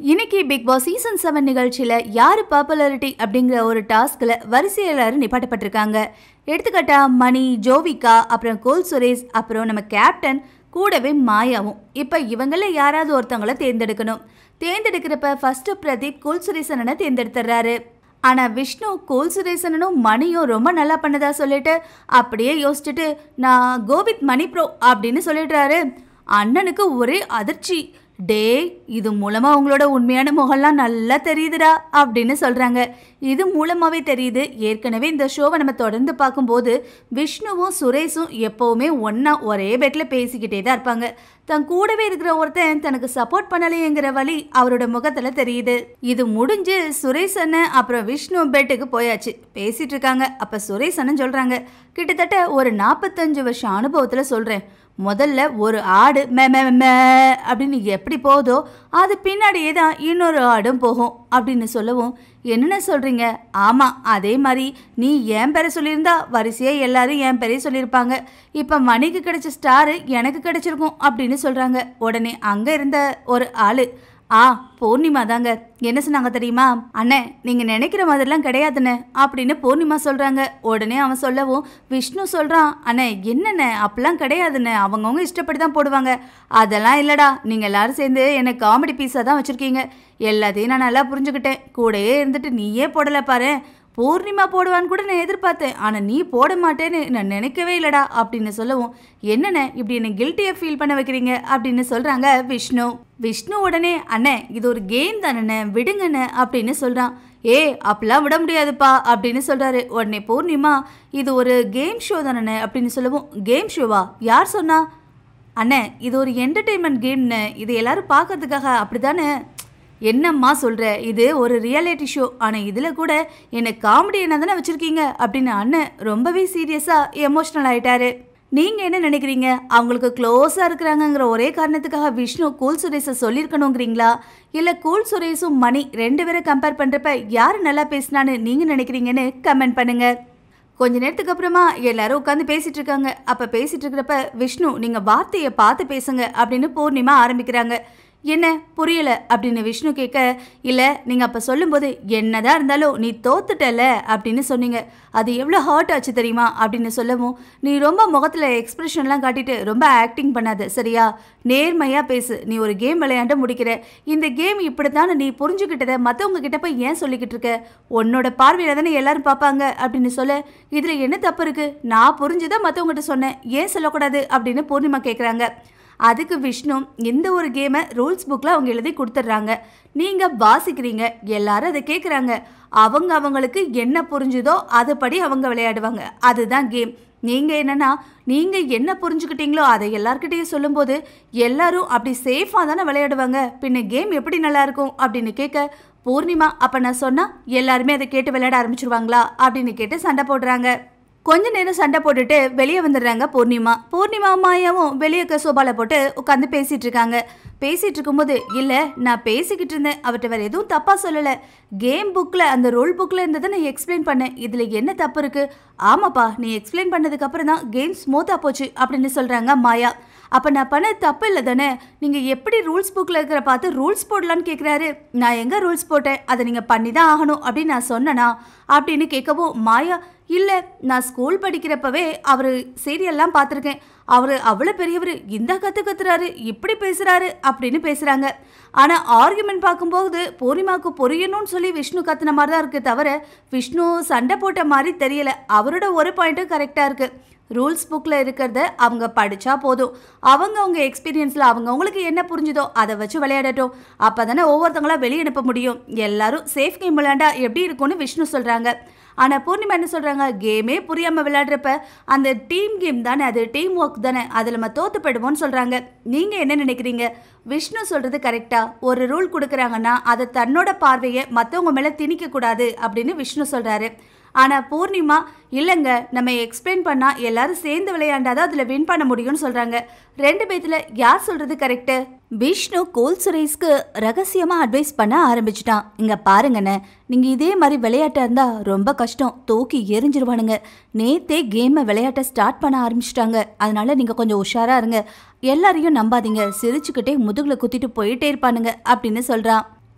இன்னைக்கு big Boss season seven நிகழ்ச்சியில் யார் பாப்புலாரிட்டி அப்படிங்கிற ஒரு டாஸ்கில் வரிசையில் எல்லாரும் நிப்பாட்டப்பட்டிருக்காங்க எடுத்துக்காட்டா மணி ஜோவிகா அப்புறம் கோல் சுரேஷ் அப்புறம் நம்ம கேப்டன் கூடவே மாயாவும் இப்போ இவங்கள யாராவது ஒருத்தவங்கள தேர்ந்தெடுக்கணும் தேர்ந்தெடுக்கிறப்ப ஃபர்ஸ்ட் பிரதீப் கோல் சுரேசனனை தேர்ந்தெடுத்துறாரு ஆனா விஷ்ணு கோல் சுரேசனும் மணியும் ரொம்ப நல்லா பண்ணதா சொல்லிட்டு அப்படியே யோசிச்சுட்டு நான் கோவித் மணி ப்ரோ அப்படின்னு சொல்லிடுறாரு அண்ணனுக்கு ஒரே அதிர்ச்சி டேய் இது மூலமா உங்களோட உண்மையான முகம்லாம் நல்லா தெரியுதுடா அப்படின்னு சொல்றாங்க இது மூலமாவே தெரியுது ஏற்கனவே இந்த ஷோவை நம்ம தொடர்ந்து பார்க்கும்போது விஷ்ணுவும் சுரேஷும் எப்பவுமே ஒண்ணா ஒரே பெட்ல பேசிக்கிட்டே தான் இருப்பாங்க தன் கூடவே இருக்கிற ஒருத்தன் தனக்கு சப்போர்ட் பண்ணலையேங்கிற வழி அவரோட முகத்துல தெரியுது இது முடிஞ்சு சுரேஷ் அண்ணன் அப்புறம் விஷ்ணு பெட்டுக்கு போயாச்சு பேசிட்டு இருக்காங்க அப்ப சுரேஷ் அண்ணன் சொல்றாங்க கிட்டத்தட்ட ஒரு நாற்பத்தஞ்சு வருஷம் அனுபவத்துல சொல்றேன் முதல்ல ஒரு ஆடு மே மே மே அப்படின்னு எப்படி போகுதோ அது பின்னாடியே தான் இன்னொரு ஆடும் போகும் அப்படின்னு சொல்லவும் என்னென்ன சொல்கிறீங்க ஆமாம் அதே மாதிரி நீ என் பேரை சொல்லியிருந்தா வரிசையாக எல்லாரும் என் பேரையும் சொல்லியிருப்பாங்க இப்போ மணிக்கு கிடைச்ச ஸ்டாரு எனக்கு கிடைச்சிருக்கும் அப்படின்னு சொல்கிறாங்க உடனே அங்கே இருந்த ஒரு ஆள் ஆ பூர்ணிமா தாங்க என்ன சொன்னாங்க தெரியுமா அண்ணே நீங்க நினைக்கிற மாதிரிலாம் கிடையாதுண்ணே அப்படின்னு பூர்ணிமா சொல்றாங்க உடனே அவன் சொல்லவும் விஷ்ணு சொல்றான் அண்ணே என்னண்ணே அப்பெல்லாம் கிடையாதுண்ணே அவங்கவுங்க இஷ்டப்படி தான் போடுவாங்க அதெல்லாம் இல்லடா நீங்க எல்லாரும் சேர்ந்து என்னை காமெடி பீஸாக தான் வச்சிருக்கீங்க எல்லாத்தையும் நான் நல்லா புரிஞ்சுக்கிட்டேன் கூடயே இருந்துட்டு நீயே போடல பாரு பூர்ணிமா போடுவான்னு கூட நான் எதிர்பார்த்தேன் ஆனால் நீ போட மாட்டேன்னு நான் நினைக்கவே இல்லடா அப்படின்னு சொல்லவும் என்னண்ணே இப்படி என்னை கில்ட்டியை ஃபீல் பண்ண வைக்கிறீங்க அப்படின்னு சொல்கிறாங்க விஷ்ணு விஷ்ணு உடனே அண்ணே இது ஒரு கேம் தானண்ணே விடுங்கண்ணே அப்படின்னு சொல்கிறான் ஏ அப்பெல்லாம் விட முடியாதுப்பா அப்படின்னு சொல்கிறாரு உடனே பூர்ணிமா இது ஒரு கேம் ஷோ தானண்ணே அப்படின்னு சொல்லவும் கேம் ஷோவா யார் சொன்னா அண்ணே இது ஒரு என்டர்டெயின்மெண்ட் கேம்னு இது எல்லாரும் பார்க்கறதுக்காக அப்படிதானே என்னம்மா சொல்கிற இது ஒரு ரியாலிட்டி ஷோ ஆனால் இதில் கூட என்னை காமெடி என்ன தானே வச்சுருக்கீங்க அப்படின்னு அண்ணன் ரொம்பவே சீரியஸாக எமோஷ்னல் ஆயிட்டாரு நீங்கள் என்ன நினைக்கிறீங்க அவங்களுக்கு க்ளோஸாக இருக்கிறாங்கங்கிற ஒரே காரணத்துக்காக விஷ்ணு கூல் சுரேஷை சொல்லியிருக்கணுங்கிறீங்களா இல்லை கூல் சுரேஷும் மணி ரெண்டு பேரை கம்பேர் பண்ணுறப்ப யார் நல்லா பேசினான்னு நீங்கள் நினைக்கிறீங்கன்னு கமெண்ட் பண்ணுங்கள் கொஞ்ச நேரத்துக்கு அப்புறமா எல்லாரும் உட்காந்து பேசிட்டு இருக்காங்க அப்ப பேசிட்டு இருக்கிறப்ப விஷ்ணு நீங்க வார்த்தையை பார்த்து பேசுங்க அப்படின்னு பூர்ணிமா ஆரம்பிக்கிறாங்க என்ன புரியல அப்படின்னு விஷ்ணு கேட்க இல்ல நீங்க அப்ப சொல்லும்போது என்னதான் இருந்தாலும் நீ தோத்துட்டல அப்படின்னு சொன்னீங்க அது எவ்வளோ ஹர்ட் ஆச்சு தெரியுமா அப்படின்னு சொல்லவும் நீ ரொம்ப முகத்துல எக்ஸ்பிரஷன்லாம் காட்டிட்டு ரொம்ப ஆக்டிங் பண்ணாத சரியா நேர்மையா பேசு நீ ஒரு கேம் விளையாண்டு முடிக்கிற இந்த கேம் இப்படித்தான் நீ புரிஞ்சுக்கிட்டத மற்றவங்க கிட்ட போய் ஏன் சொல்லிக்கிட்டு இருக்க உன்னோட பார்வையில தானே எல்லாரும் பார்ப்பாங்க அப்படின்னு சொல்ல இதுல என்ன தப்பு இருக்கு நான் புரிஞ்சுதான் மற்றவங்ககிட்ட சொன்னேன் ஏன் சொல்லக்கூடாது அப்படின்னு பூர்ணிமா கேட்குறாங்க அதுக்கு விஷ்ணு இந்த ஒரு கேமை ரூல்ஸ் புக்கில் அவங்க எழுதி கொடுத்துட்றாங்க நீங்கள் வாசிக்கிறீங்க எல்லாரும் அதை கேட்குறாங்க அவங்க அவங்களுக்கு என்ன புரிஞ்சுதோ அதுபடி அவங்க விளையாடுவாங்க அதுதான் கேம் நீங்கள் என்னன்னா நீங்கள் என்ன புரிஞ்சுக்கிட்டீங்களோ அதை எல்லார்கிட்டயும் சொல்லும்போது எல்லாரும் அப்படி சேஃபாக தானே விளையாடுவாங்க பின்ன கேம் எப்படி நல்லா இருக்கும் அப்படின்னு கேட்க பூர்ணிமா அப்போ நான் சொன்னால் எல்லாருமே அதை கேட்டு விளையாட ஆரம்பிச்சிருவாங்களா அப்படின்னு கேட்டு சண்டை போடுறாங்க கொஞ்ச நேரம் சண்டை போட்டுட்டு வெளியே வந்துடுறாங்க பூர்ணிமா பூர்ணிமா மாயாவும் வெளியே இருக்க சோபால போட்டு உட்காந்து பேசிட்டு இருக்காங்க பேசிட்டு இருக்கும்போது இல்லை நான் பேசிக்கிட்டு இருந்தேன் அவர்கிட்ட வேற எதுவும் தப்பா சொல்லலை கேம் புக்கில் அந்த ரூல் புக்கில் இருந்ததை நான் எக்ஸ்பிளைன் பண்ணேன் இதில் என்ன தப்பு இருக்கு ஆமாப்பா நீ எக்ஸ்பிளைன் பண்ணதுக்கு அப்புறம் தான் கேம் ஸ்மூத்தாக போச்சு அப்படின்னு சொல்றாங்க மாயா அப்போ நான் பண்ண தப்பு இல்லை தானே நீங்கள் எப்படி ரூல்ஸ் புக்கில் இருக்கிற பார்த்து ரூல்ஸ் போடலான்னு கேட்குறாரு நான் எங்கே ரூல்ஸ் போட்டேன் அதை நீங்கள் பண்ணி தான் ஆகணும் அப்படின்னு நான் சொன்னனா அப்படின்னு கேட்கவும் மாயா இல்லை நான் ஸ்கூல் படிக்கிறப்பவே அவர் சீரியல்லாம் பார்த்துருக்கேன் அவர் அவ்வளோ பெரியவர் இந்த கற்று கத்துறாரு இப்படி பேசுகிறாரு அப்படின்னு பேசுகிறாங்க ஆனால் ஆர்குமெண்ட் பார்க்கும்போது பூர்ணிமாவுக்கு புரியணும்னு சொல்லி விஷ்ணு கத்துன மாதிரி தான் இருக்குது தவிர விஷ்ணு சண்டை போட்ட மாதிரி தெரியல அவரோட ஒரு பாயிண்ட்டும் கரெக்டாக இருக்குது ரூல்ஸ் புக்கில் இருக்கிறத அவங்க படித்தா போதும் அவங்க அவங்க எக்ஸ்பீரியன்ஸில் அவங்கவுங்களுக்கு என்ன புரிஞ்சுதோ அதை வச்சு விளையாடட்டும் அப்போ தானே ஒவ்வொருத்தங்களா வெளியே அனுப்ப முடியும் எல்லாரும் சேஃப் கேம் விளையாண்டா எப்படி இருக்கும்னு விஷ்ணு சொல்கிறாங்க ஆனால் பூர்ணிமா என்ன சொல்கிறாங்க கேமே புரியாமல் விளையாடுறப்ப அந்த டீம் கேம் தானே அது டீம் ஒர்க் தானே அதில் நம்ம தோத்து போயிடுவோம்னு சொல்கிறாங்க நீங்கள் என்ன நினைக்கிறீங்க விஷ்ணு சொல்கிறது கரெக்டாக ஒரு ரூல் கொடுக்குறாங்கன்னா அதை தன்னோட பார்வையை மற்றவங்க மேலே திணிக்கக்கூடாது அப்படின்னு விஷ்ணு சொல்கிறாரு ஆனால் பூர்ணிமா இல்லைங்க நம்ம எக்ஸ்பிளைன் பண்ணால் எல்லாரும் சேர்ந்து விளையாண்டாதான் அதில் வின் பண்ண முடியும்னு சொல்கிறாங்க ரெண்டு பேத்துல யார் சொல்கிறது கரெக்டு விஷ்ணு கோல் சுரேஷ்க்கு ரகசியமாக அட்வைஸ் பண்ண ஆரம்பிச்சிட்டான் இங்கே பாருங்கண்ணே நீங்கள் இதே மாதிரி விளையாட்டாக இருந்தால் ரொம்ப கஷ்டம் தூக்கி எரிஞ்சிருவானுங்க நேத்தே கேமை விளையாட்ட ஸ்டார்ட் பண்ண ஆரம்பிச்சிட்டாங்க அதனால நீங்கள் கொஞ்சம் உஷாராக இருங்க எல்லாரையும் நம்பாதீங்க சிரிச்சுக்கிட்டே முதுகில் குத்திட்டு போயிட்டே இருப்பானுங்க அப்படின்னு சொல்கிறான்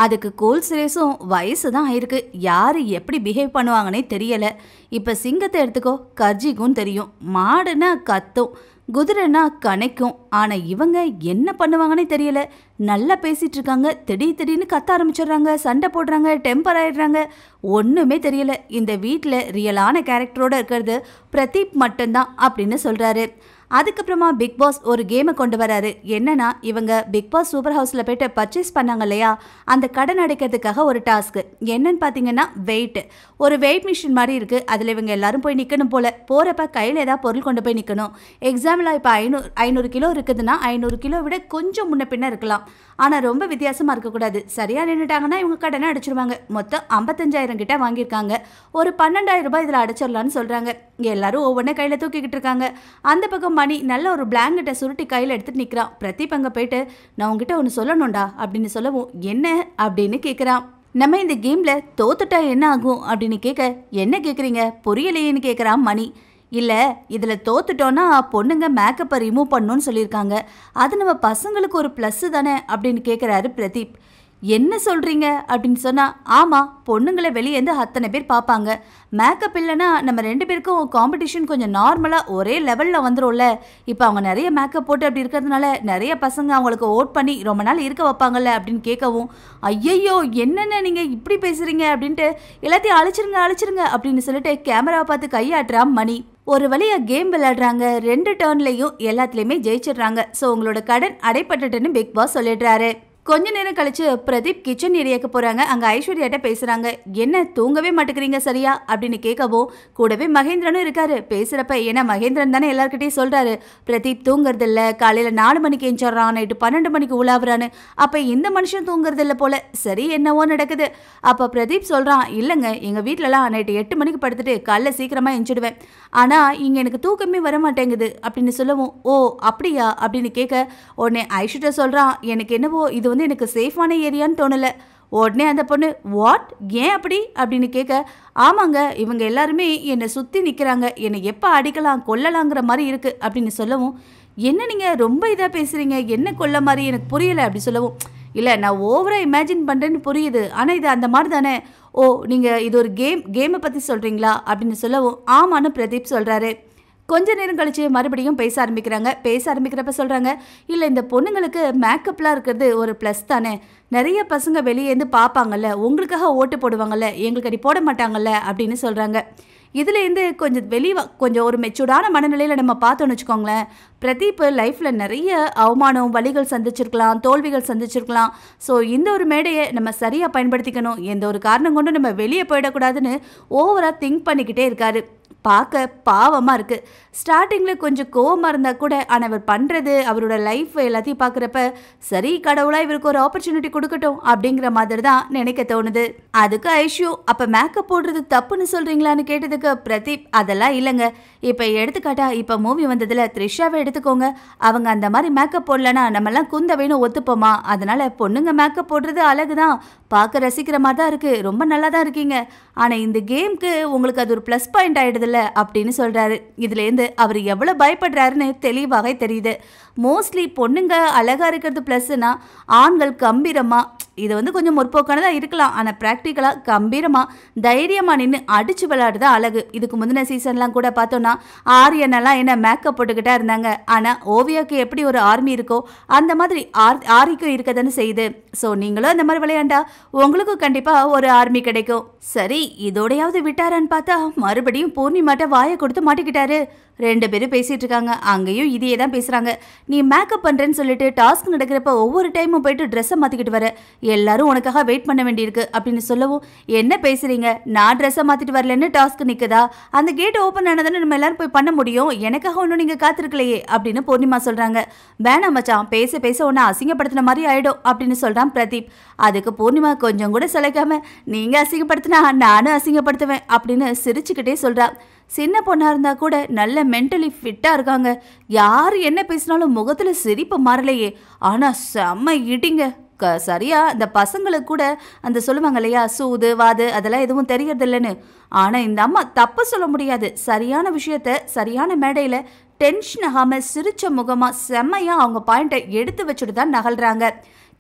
அதுக்கு கோல் சுரேஷும் வயசு தான் ஆயிருக்கு யார் எப்படி பிஹேவ் பண்ணுவாங்கன்னே தெரியல இப்போ சிங்கத்தை எடுத்துக்கோ கர்ஜிக்கும் தெரியும் மாடுனா கத்தும் குதிரைனா கனைக்கும் ஆனால் இவங்க என்ன பண்ணுவாங்கன்னே தெரியல நல்லா பேசிட்டு இருக்காங்க திடீர் திடீர்னு கத்த ஆரம்பிச்சிடுறாங்க சண்டை போடுறாங்க டெம்பர் ஆயிடுறாங்க ஒன்றுமே தெரியல இந்த வீட்டில் ரியலான கேரக்டரோட இருக்கிறது பிரதீப் மட்டும்தான் அப்படின்னு சொல்கிறாரு அதுக்கப்புறமா பிக் பாஸ் ஒரு கேமை கொண்டு வராரு என்னன்னா இவங்க பிக் பாஸ் சூப்பர் ஹவுஸில் போயிட்டு பர்ச்சேஸ் பண்ணாங்க இல்லையா அந்த கடன் அடைக்கிறதுக்காக ஒரு டாஸ்க்கு என்னன்னு பார்த்தீங்கன்னா வெயிட் ஒரு வெயிட் மிஷின் மாதிரி இருக்குது அதில் இவங்க எல்லாரும் போய் நிற்கணும் போல போகிறப்ப கையில் ஏதாவது பொருள் கொண்டு போய் நிற்கணும் எக்ஸாம்பிளாக இப்போ ஐநூறு ஐநூறு கிலோ இருக்குதுன்னா ஐநூறு கிலோ விட கொஞ்சம் முன்ன பின்ன இருக்கலாம் ஆனால் ரொம்ப வித்தியாசமாக இருக்கக்கூடாது சரியாக நின்றுட்டாங்கன்னா இவங்க கடனை அடிச்சிருவாங்க மொத்தம் ஐம்பத்தஞ்சாயிரம் கிட்ட வாங்கியிருக்காங்க ஒரு பன்னெண்டாயிரம் ரூபாய் இதில் அடைச்சிடலான்னு சொல்கிறாங்க எல்லாரும் ஒவ்வொன்றே கையில் தூக்கிக்கிட்டு இருக்காங்க அந்த பக்கம் மணி நல்ல ஒரு பிளாங்கெட்டை சுருட்டி கையில் எடுத்துட்டு நிற்கிறான் பிரதீப் அங்கே போயிட்டு நான் உங்ககிட்ட ஒன்று சொல்லணும்டா அப்படின்னு சொல்லவும் என்ன அப்படின்னு கேட்குறான் நம்ம இந்த கேமில் தோத்துட்டா என்ன ஆகும் அப்படின்னு கேட்க என்ன கேட்குறீங்க புரியலையேன்னு கேட்குறான் மணி இல்லை இதில் தோத்துட்டோன்னா பொண்ணுங்க மேக்கப்பை ரிமூவ் பண்ணணும்னு சொல்லியிருக்காங்க அது நம்ம பசங்களுக்கு ஒரு ப்ளஸ்ஸு தானே அப்படின்னு கேட்குறாரு பிரதீப் என்ன சொல்கிறீங்க அப்படின்னு சொன்னால் ஆமாம் பொண்ணுங்களை வெளியேந்து அத்தனை பேர் பார்ப்பாங்க மேக்கப் இல்லைன்னா நம்ம ரெண்டு பேருக்கும் காம்படிஷன் கொஞ்சம் நார்மலாக ஒரே லெவலில் வந்துரும்ல இப்போ அவங்க நிறைய மேக்கப் போட்டு அப்படி இருக்கிறதுனால நிறைய பசங்க அவங்களுக்கு ஓட் பண்ணி ரொம்ப நாள் இருக்க வைப்பாங்கல்ல அப்படின்னு கேட்கவும் ஐயையோ என்னென்ன நீங்கள் இப்படி பேசுகிறீங்க அப்படின்ட்டு எல்லாத்தையும் அழிச்சிருங்க அழிச்சிருங்க அப்படின்னு சொல்லிட்டு கேமராவை பார்த்து கையாட்டுறான் மணி ஒரு வழியா கேம் விளையாடுறாங்க ரெண்டு டேர்ன்லையும் எல்லாத்துலேயுமே ஜெயிச்சிடுறாங்க ஸோ உங்களோட கடன் அடைப்பட்டுட்டுன்னு பிக் பாஸ் சொல்லிடுறாரு கொஞ்ச நேரம் கழிச்சு பிரதீப் கிச்சன் ஏரியாக்கு போறாங்க அங்க ஐஸ்வர்யாட்ட பேசுறாங்க என்ன தூங்கவே மாட்டேங்கிறீங்க சரியா அப்படின்னு கேட்கவும் கூடவே மகேந்திரனும் இருக்காரு பேசுறப்ப ஏன்னா மகேந்திரன் தானே எல்லார்கிட்டயும் சொல்றாரு பிரதீப் தூங்குறது இல்ல காலையில நாலு மணிக்கு எஞ்சிடுறான் நைட்டு பன்னெண்டு மணிக்கு உலாவுறான்னு அப்ப இந்த மனுஷன் தூங்குறது இல்ல போல சரி என்னவோ நடக்குது அப்ப பிரதீப் சொல்றான் இல்லைங்க எங்க வீட்லலாம் நைட்டு எட்டு மணிக்கு படுத்துட்டு காலைல சீக்கிரமா எஞ்சிடுவேன் ஆனா இங்க எனக்கு தூக்கமே வர மாட்டேங்குது அப்படின்னு சொல்லவும் ஓ அப்படியா அப்படின்னு கேட்க உடனே ஐஸ்வர்யா சொல்றான் எனக்கு என்னவோ இது வந்து எனக்கு சேஃபான ஏரியான்னு தோணல உடனே அந்த பொண்ணு வாட் ஏன் அப்படி அப்படின்னு கேட்க ஆமாங்க இவங்க எல்லாருமே என்னை சுற்றி நிற்கிறாங்க என்னை எப்போ அடிக்கலாம் கொல்லலாங்கிற மாதிரி இருக்குது அப்படின்னு சொல்லவும் என்ன நீங்கள் ரொம்ப இதாக பேசுகிறீங்க என்ன கொல்ல மாதிரி எனக்கு புரியலை அப்படி சொல்லவும் இல்லை நான் ஓவராக இமேஜின் பண்ணுறேன்னு புரியுது ஆனால் இது அந்த மாதிரி தானே ஓ நீங்கள் இது ஒரு கேம் கேமை பற்றி சொல்கிறீங்களா அப்படின்னு சொல்லவும் ஆமான்னு பிரதீப் சொல்கிறாரு கொஞ்ச நேரம் கழிச்சு மறுபடியும் பேச ஆரம்பிக்கிறாங்க பேச ஆரம்பிக்கிறப்ப சொல்கிறாங்க இல்லை இந்த பொண்ணுங்களுக்கு மேக்கப்லாம் இருக்கிறது ஒரு ப்ளஸ் தானே நிறைய பசங்க வெளியேந்து பார்ப்பாங்கல்ல உங்களுக்காக ஓட்டு போடுவாங்கல்ல எங்களுக்கு அப்படி போட மாட்டாங்கல்ல அப்படின்னு சொல்கிறாங்க இதுலேருந்து கொஞ்சம் வெளியே கொஞ்சம் ஒரு மெச்சூர்டான மனநிலையில் நம்ம பார்த்தோன்னு வச்சுக்கோங்களேன் பிரதீப் லைஃப்பில் நிறைய அவமானம் வலிகள் சந்திச்சிருக்கலாம் தோல்விகள் சந்திச்சிருக்கலாம் ஸோ இந்த ஒரு மேடையை நம்ம சரியாக பயன்படுத்திக்கணும் எந்த ஒரு காரணம் கொண்டும் நம்ம வெளியே போயிடக்கூடாதுன்னு ஓவராக திங்க் பண்ணிக்கிட்டே இருக்காரு பார்க்க பாவமாக இருக்குது ஸ்டார்டிங்கில் கொஞ்சம் கோவமாக இருந்தால் கூட ஆனால் அவர் பண்ணுறது அவரோட லைஃப் எல்லாத்தையும் பார்க்குறப்ப சரி கடவுளாக இவருக்கு ஒரு ஆப்பர்ச்சுனிட்டி கொடுக்கட்டும் அப்படிங்கிற மாதிரி தான் நினைக்க தோணுது அதுக்கு ஐஷு அப்போ மேக்கப் போடுறது தப்புன்னு சொல்கிறீங்களான்னு கேட்டதுக்கு பிரதீப் அதெல்லாம் இல்லைங்க இப்போ எடுத்துக்காட்டா இப்போ மூவி வந்ததில் த்ரிஷாவை எடுத்துக்கோங்க அவங்க அந்த மாதிரி மேக்கப் போடலன்னா நம்மலாம் குந்தவைன்னு ஒத்துப்போமா அதனால பொண்ணுங்க மேக்கப் போடுறது அழகு தான் பார்க்க ரசிக்கிற மாதிரி தான் இருக்குது ரொம்ப நல்லா தான் இருக்கீங்க ஆனால் இந்த கேம்க்கு உங்களுக்கு அது ஒரு ப்ளஸ் பாயிண்ட் ஆயிடுதுல்ல அப்படின்னு சொல்கிறாரு இதுலேருந்து அவர் எவ்வளோ பயப்படுறாருன்னு தெளிவாக தெரியுது மோஸ்ட்லி பொண்ணுங்க அழகாக இருக்கிறது ப்ளஸ்னா ஆண்கள் கம்பீரமாக இது வந்து கொஞ்சம் முற்போக்கானதாக இருக்கலாம் ஆனால் ப்ராக்டிக்கலாக கம்பீரமாக தைரியமாக நின்று அடிச்சு விளையாடுறது அழகு இதுக்கு முந்தின சீசன்லாம் கூட பார்த்தோன்னா ஆரியனெல்லாம் என்ன மேக்கப் போட்டுக்கிட்டா இருந்தாங்க ஆனால் ஓவியாவுக்கு எப்படி ஒரு ஆர்மி இருக்கோ அந்த மாதிரி ஆர் ஆரிக்கும் இருக்க தானே செய்யுது ஸோ நீங்களும் அந்த மாதிரி விளையாண்டா உங்களுக்கும் கண்டிப்பாக ஒரு ஆர்மி கிடைக்கும் சரி இதோடையாவது விட்டாரான்னு பார்த்தா மறுபடியும் பூர்ணிமாட்ட வாயை கொடுத்து மாட்டிக்கிட்டாரு ரெண்டு பேரும் பேசிட்டு இருக்காங்க அங்கேயும் இதையே தான் பேசுறாங்க நீ மேக்கப் பண்றேன்னு சொல்லிட்டு டாஸ்க் நடக்கிறப்ப ஒவ்வொரு டைமும் போயிட்டு ட்ரெஸ்ஸை மாத்திக்கிட்டு வர எல்லாரும் உனக்காக வெயிட் பண்ண வேண்டியிருக்கு அப்படின்னு சொல்லவும் என்ன பேசுறீங்க நான் ட்ரெஸ்ஸை மாத்திட்டு வரலன்னு டாஸ்க் நிக்குதா அந்த கேட் ஓப்பன் ஆனதானே நம்ம எல்லாரும் போய் பண்ண முடியும் எனக்காக ஒன்றும் நீங்க காத்திருக்கலையே அப்படின்னு பூர்ணிமா சொல்றாங்க வேணாம் மச்சான் பேச பேச உன்னை அசிங்கப்படுத்தின மாதிரி ஆயிடும் அப்படின்னு சொல்றான் பிரதீப் அதுக்கு பூர்ணிமா கொஞ்சம் கூட சிலைக்காம நீங்க அசிங்கப்படுத்தினா நானும் அசிங்கப்படுத்துவேன் அப்படின்னு சிரிச்சுக்கிட்டே சொல்றா சின்ன பொண்ணா இருந்தா கூட நல்ல மென்டலி ஃபிட்டா இருக்காங்க யார் என்ன பேசினாலும் முகத்துல சிரிப்பு மாறலையே ஆனா செம்ம இடிங்க க சரியா அந்த பசங்களுக்கு கூட அந்த சொல்லுவாங்க இல்லையா சூது வாது அதெல்லாம் எதுவும் தெரியறது இல்லைன்னு ஆனா இந்த அம்மா தப்பு சொல்ல முடியாது சரியான விஷயத்த சரியான மேடையில டென்ஷன் ஆகாம சிரிச்ச முகமா செம்மையா அவங்க பாயிண்ட்டை எடுத்து வச்சுட்டு தான் நகல்றாங்க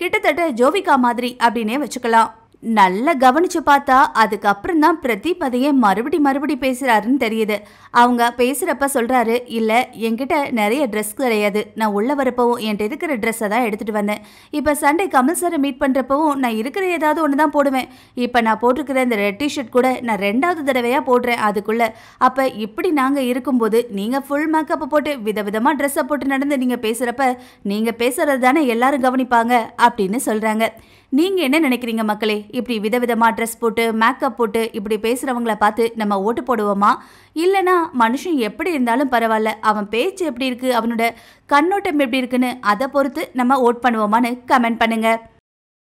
கிட்டத்தட்ட ஜோவிகா மாதிரி அப்படின்னே வச்சுக்கலாம் நல்லா கவனிச்சு பார்த்தா அதுக்கப்புறம் தான் பிரதீப் அதையே மறுபடி மறுபடி பேசுறாருன்னு தெரியுது அவங்க பேசுறப்ப சொல்றாரு இல்ல என்கிட்ட நிறைய ட்ரெஸ் கிடையாது நான் உள்ள வரப்பவும் என்கிட்ட இருக்கிற ட்ரெஸ்ஸை தான் எடுத்துட்டு வந்தேன் இப்ப சண்டே கமல் சாரை மீட் பண்றப்பவும் நான் இருக்கிற ஏதாவது ஒன்று தான் போடுவேன் இப்ப நான் போட்டிருக்கிற இந்த ரெட் டிஷர்ட் கூட நான் ரெண்டாவது தடவையா போடுறேன் அதுக்குள்ள அப்ப இப்படி நாங்க இருக்கும்போது நீங்க ஃபுல் மேக்கப் போட்டு விதவிதமா ட்ரெஸ்ஸை போட்டு நடந்து நீங்க பேசுறப்ப நீங்க பேசுறது தானே எல்லாரும் கவனிப்பாங்க அப்படின்னு சொல்றாங்க நீங்க என்ன நினைக்கிறீங்க மக்களே இப்படி விதவிதமா ட்ரெஸ் போட்டு மேக்கப் போட்டு இப்படி பேசுறவங்கள பார்த்து நம்ம ஓட்டு போடுவோமா இல்லனா மனுஷன் எப்படி இருந்தாலும் பரவாயில்ல அவன் பேச்சு எப்படி இருக்கு அவனோட கண்ணோட்டம் எப்படி இருக்குன்னு அதை பொறுத்து நம்ம ஓட் பண்ணுவோமான்னு கமெண்ட் பண்ணுங்க